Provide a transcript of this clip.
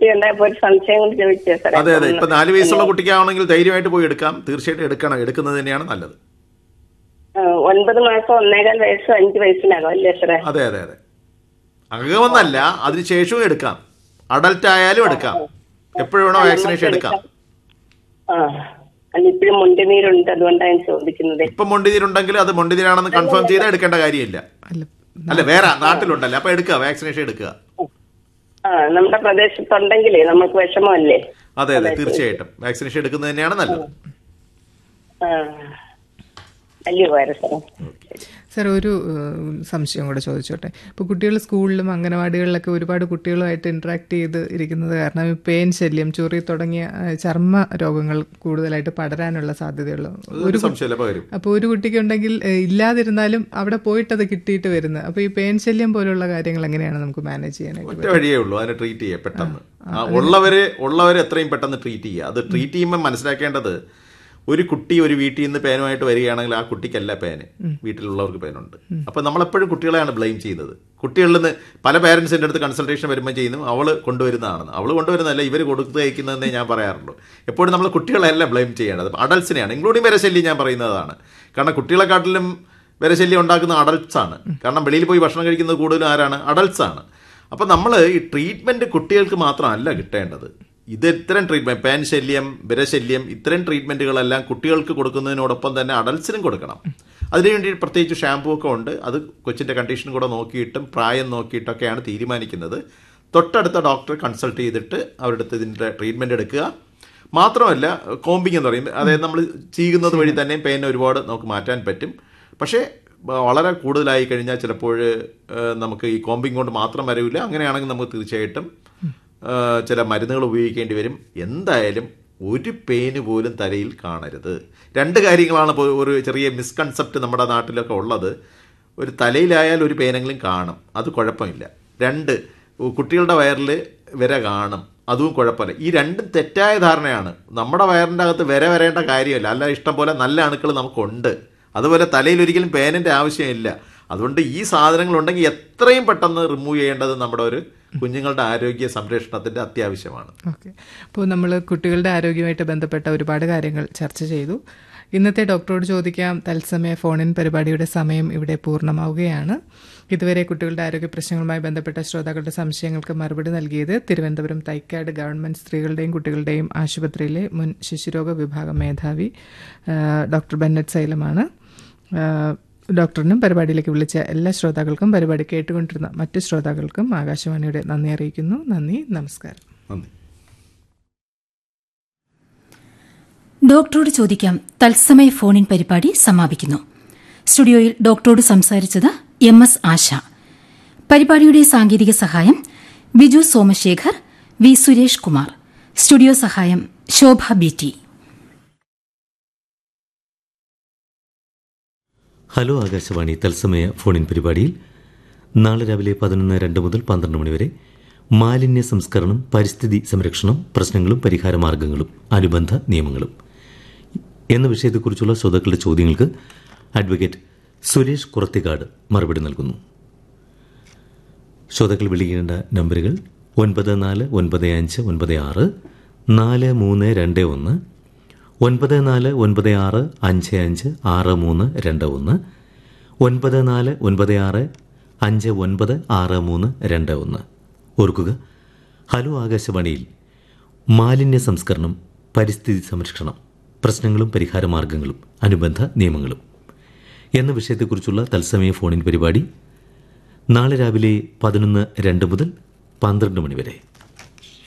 കുട്ടി ഉണ്ടായപ്പോ ഒരു സംശയം കൊണ്ട് ചോദിച്ചേ സാറേ അതെ അതെ ഇപ്പൊ നാല് വയസ്സുള്ള കുട്ടിക്കാണെങ്കിൽ ധൈര്യമായിട്ട് പോയി എടുക്കാം തീർച്ചയായിട്ടും എടുക്കണം എടുക്കുന്നത് തന്നെയാണ് നല്ലത് ആ, ഒൻപത് മാസം ഒന്നേകാൽ വയസ്സ് അഞ്ച് വയസ്സിനകം അല്ലേ സാറേ അതെ അതെ അതെ അകമെന്നല്ല അതിനുശേഷവും എടുക്കാം അഡൽട്ട് ആയാലും എടുക്കാം എപ്പോഴും വേണോ വാക്സിനേഷൻ എടുക്കാം ആ അല്ല ഇപ്പോഴും മുണ്ടുനീരുണ്ട് അതുകൊണ്ടാണ് ഞാൻ ചോദിക്കുന്നത് ഇപ്പം മൊണ്ടിനീരുണ്ടെങ്കിൽ അത് മൊണ്ടിനീരാണെന്ന് കൺഫേം ചെയ്താൽ എടുക്കേണ്ട കാര്യമില്ല അല്ല അല്ല വേറെ നാട്ടിലുണ്ടല്ലോ അപ്പൊ എടുക്കുക വാക്സിനേഷൻ എടുക്കുക ആ നമ്മുടെ പ്രദേശത്തുണ്ടെങ്കിലേ നമുക്ക് വിഷമമല്ലേ അതെ അതെ തീർച്ചയായിട്ടും വാക്സിനേഷൻ എടുക്കുന്നത് തന്നെയാണ് നല്ലത് ആ വലിയ ഉപകാരം സാറേ സാർ ഒരു ഏഹ്, സംശയം കൂടെ ചോദിച്ചോട്ടെ ഇപ്പോൾ കുട്ടികൾ സ്കൂളിലും അംഗനവാടികളിലൊക്കെ ഒരുപാട് കുട്ടികളുമായിട്ട് ഇന്ററാക്ട് ചെയ്ത് ഇരിക്കുന്നത് കാരണം ഈ പെയിൻ ശല്യം ചൊറി തുടങ്ങിയ ഏഹ്, ചർമ്മ രോഗങ്ങൾ കൂടുതലായിട്ട് പടരാനുള്ള സാധ്യതയുള്ള ഒരു സംശയമില്ല പകരും അപ്പോൾ ഒരു കുട്ടിക്ക് ഉണ്ടെങ്കിൽ ഏഹ്, ഇല്ലാതിരുന്നാലും അവിടെ പോയിട്ട് അത് കിട്ടിയിട്ട് വരുന്നത് അപ്പോൾ ഈ പെയിൻ ശല്യം പോലുള്ള കാര്യങ്ങൾ എങ്ങനെയാണ് നമുക്ക് മാനേജ് ചെയ്യാനായിട്ട് ഒറ്റ വഴിയേ ഉള്ളൂ അതിനെ ട്രീറ്റ് ചെയ്യുക പെട്ടെന്ന് ആ, ഉള്ളവര് ഉള്ളവരെ എത്രയും പെട്ടെന്ന് ട്രീറ്റ് ചെയ്യുക അത് ട്രീറ്റ് ചെയ്യുമ്പോൾ മനസ്സിലാക്കേണ്ടത് ഒരു കുട്ടി ഒരു വീട്ടിൽ നിന്ന് പേനുമായിട്ട് വരികയാണെങ്കിൽ ആ കുട്ടിക്കല്ല പേന് വീട്ടിലുള്ളവർക്ക് പേനുണ്ട് അപ്പൊ നമ്മളെപ്പോഴും കുട്ടികളെയാണ് ബ്ലെയിം ചെയ്യുന്നത് കുട്ടികളിൽ നിന്ന് പല പേരൻസിന്റെ അടുത്ത് കൺസൾട്ടേഷൻ വരുമ്പോൾ ചെയ്യുന്നു അവള് കൊണ്ടുവരുന്നതാണെന്ന് അവള് കൊണ്ടുവരുന്നതല്ല ഇവർ കൊടുത്തു കഴിക്കുന്നതെന്നേ ഞാൻ പറയാറുള്ളൂ എപ്പോഴും നമ്മൾ കുട്ടികളെയല്ല ബ്ലെയിം ചെയ്യേണ്ടത് അഡൽസിനെയാണ് ഇൻക്ലൂഡിങ് വരശല്യം ഞാൻ പറയുന്നതാണ് കാരണം കുട്ടികളെക്കാട്ടിലും വരശല്യം ഉണ്ടാക്കുന്ന അഡൽട്സ് ആണ് കാരണം വെളിയിൽ പോയി ഭക്ഷണം കഴിക്കുന്നത് കൂടുതലും ആരാണ് അഡൽട്സ് ആണ് അപ്പം നമ്മൾ ഈ ട്രീറ്റ്മെന്റ് കുട്ടികൾക്ക് മാത്രമല്ല കിട്ടേണ്ടത് ഇത് ഇത്തരം ട്രീറ്റ്മെന്റ് പാൻ ശല്യം വിരശല്യം ഇത്തരം ട്രീറ്റ്മെന്റുകളെല്ലാം കുട്ടികൾക്ക് കൊടുക്കുന്നതിനോടൊപ്പം തന്നെ അഡൽസിനും കൊടുക്കണം അതിനുവേണ്ടി പ്രത്യേകിച്ച് ഷാമ്പൂ ഒക്കെ ഉണ്ട് അത് കൊച്ചിന്റെ കണ്ടീഷൻ കൂടെ നോക്കിയിട്ടും പ്രായം നോക്കിയിട്ടൊക്കെയാണ് തീരുമാനിക്കുന്നത് തൊട്ടടുത്ത ഡോക്ടറെ കൺസൾട്ട് ചെയ്തിട്ട് അവരുടെ അടുത്ത് ഇതിന്റെ ട്രീറ്റ്മെന്റ് എടുക്കുക മാത്രമല്ല കോമ്പിങ് എന്ന് പറയും അതായത് നമ്മൾ ചെയ്യുന്നത് വഴി തന്നെ പെയിൻ ഒരുപാട് നമുക്ക് മാറ്റാൻ പറ്റും പക്ഷേ വ- വളരെ കൂടുതലായി കഴിഞ്ഞാൽ ചിലപ്പോൾ ഏഹ്, നമുക്ക് ഈ കോമ്പിങ് കൊണ്ട് മാത്രം വരില്ല അങ്ങനെയാണെങ്കിൽ നമുക്ക് തീർച്ചയായിട്ടും ഏഹ്, ചില മരുന്നുകൾ ഉപയോഗിക്കേണ്ടി വരും എന്തായാലും ഒരു പെയിന് പോലും തലയിൽ കാണരുത് രണ്ട് കാര്യങ്ങളാണ് ഇപ്പോൾ ഒരു ചെറിയ മിസ്കൺസെപ്റ്റ് നമ്മുടെ നാട്ടിലൊക്കെ ഉള്ളത് ഒരു തലയിലായാൽ ഒരു പേനെങ്കിലും കാണും അത് കുഴപ്പമില്ല രണ്ട് കുട്ടികളുടെ വയറിൽ വിര കാണും അതും കുഴപ്പമില്ല ഈ രണ്ടും തെറ്റായ ധാരണയാണ് നമ്മുടെ വയറിൻ്റെ അകത്ത് വിര വരേണ്ട കാര്യമില്ല അല്ല ഇഷ്ടം പോലെ നല്ല അണുക്കൾ നമുക്കുണ്ട് അതുപോലെ തലയിൽ ഒരിക്കലും പേനിൻ്റെ ആവശ്യമില്ല അതുകൊണ്ട് ഈ സാധനങ്ങൾ ഉണ്ടെങ്കിൽ എത്രയും പെട്ടെന്ന് റിമൂവ് ചെയ്യേണ്ടത് നമ്മുടെ ഒരു കുഞ്ഞുങ്ങളുടെ ആരോഗ്യ സംരക്ഷണത്തിൻ്റെ അത്യാവശ്യമാണ് ഓക്കെ അപ്പോൾ നമ്മൾ കുട്ടികളുടെ ആരോഗ്യവുമായിട്ട് ബന്ധപ്പെട്ട ഒരുപാട് കാര്യങ്ങൾ ചർച്ച ചെയ്തു ഇന്നത്തെ ഡോക്ടറോട് ചോദിക്കാം തത്സമയ ഫോണിൻ പരിപാടിയുടെ സമയം ഇവിടെ പൂർണ്ണമാവുകയാണ് ഇതുവരെ കുട്ടികളുടെ ആരോഗ്യ പ്രശ്നങ്ങളുമായി ബന്ധപ്പെട്ട ശ്രോതാക്കളുടെ സംശയങ്ങൾക്ക് മറുപടി നൽകിയത് തിരുവനന്തപുരം തൈക്കാട് ഗവൺമെന്റ് സ്ത്രീകളുടെയും കുട്ടികളുടെയും ആശുപത്രിയിലെ മുൻ ശിശുരോഗ വിഭാഗം മേധാവി ആ, ഡോക്ടർ ബെന്നറ്റ് സൈലമാണ് ആ, ഡോക്ടറിനും പരിപാടിയിലേക്ക് വിളിച്ച എല്ലാ ശ്രോതാക്കൾക്കും പരിപാടി കേട്ടുകൊണ്ടിരുന്ന മറ്റു ശ്രോതാക്കൾക്കും ആകാശവാണിയുടെ നന്ദി അറിയിക്കുന്നു നന്ദി നമസ്കാരം നന്ദി ഡോക്ടറോട് ചോദിക്കാം തത്സമയ ഫോണിൻ പരിപാടി സമാപിക്കുന്നു സ്റ്റുഡിയോയിൽ ഡോക്ടറോട് സംസാരിച്ചത് എം എസ് ആശ പരിപാടിയുടെ സാങ്കേതിക സഹായം ബിജു സോമശേഖർ വി സുരേഷ് കുമാർ സ്റ്റുഡിയോ സഹായം Shobha B T hello Akashvani തത്സമയ ഫോണിൻ പരിപാടിയിൽ നാളെ രാവിലെ പതിനൊന്ന് രണ്ട് മുതൽ പന്ത്രണ്ട് മണിവരെ മാലിന്യ സംസ്കരണം പരിസ്ഥിതി സംരക്ഷണം പ്രശ്നങ്ങളും പരിഹാര മാർഗങ്ങളും അനുബന്ധ നിയമങ്ങളും എന്ന വിഷയത്തെക്കുറിച്ചുള്ള ശ്രോതാക്കളുടെ ചോദ്യങ്ങൾക്ക് അഡ്വക്കേറ്റ് സുരേഷ് കുറത്തിക്കാട് മറുപടി നൽകുന്നു ശ്രോതാക്കൾ വിളിക്കേണ്ട നമ്പറുകൾ ഒൻപത് നാല് ഒൻപത് അഞ്ച് ഒൻപത് ആറ് നാല് മൂന്ന് രണ്ട് ഒന്ന് ഒൻപത് നാല് ഒൻപത് ആറ് അഞ്ച് അഞ്ച് ആറ് മൂന്ന് രണ്ട് ഒന്ന് ഒൻപത് നാല് ഒൻപത് ആറ് അഞ്ച് ഒൻപത് ആറ് മൂന്ന് രണ്ട് ഒന്ന് ഓർക്കുക ഹലോ ആകാശവാണിയിൽ മാലിന്യ സംസ്കരണം പരിസ്ഥിതി സംരക്ഷണം പ്രശ്നങ്ങളും പരിഹാര മാർഗങ്ങളും അനുബന്ധ നിയമങ്ങളും എന്ന വിഷയത്തെക്കുറിച്ചുള്ള തത്സമയ ഫോണിൻ പരിപാടി നാളെ രാവിലെ പതിനൊന്ന് രണ്ട് മുതൽ പന്ത്രണ്ട് മണി വരെ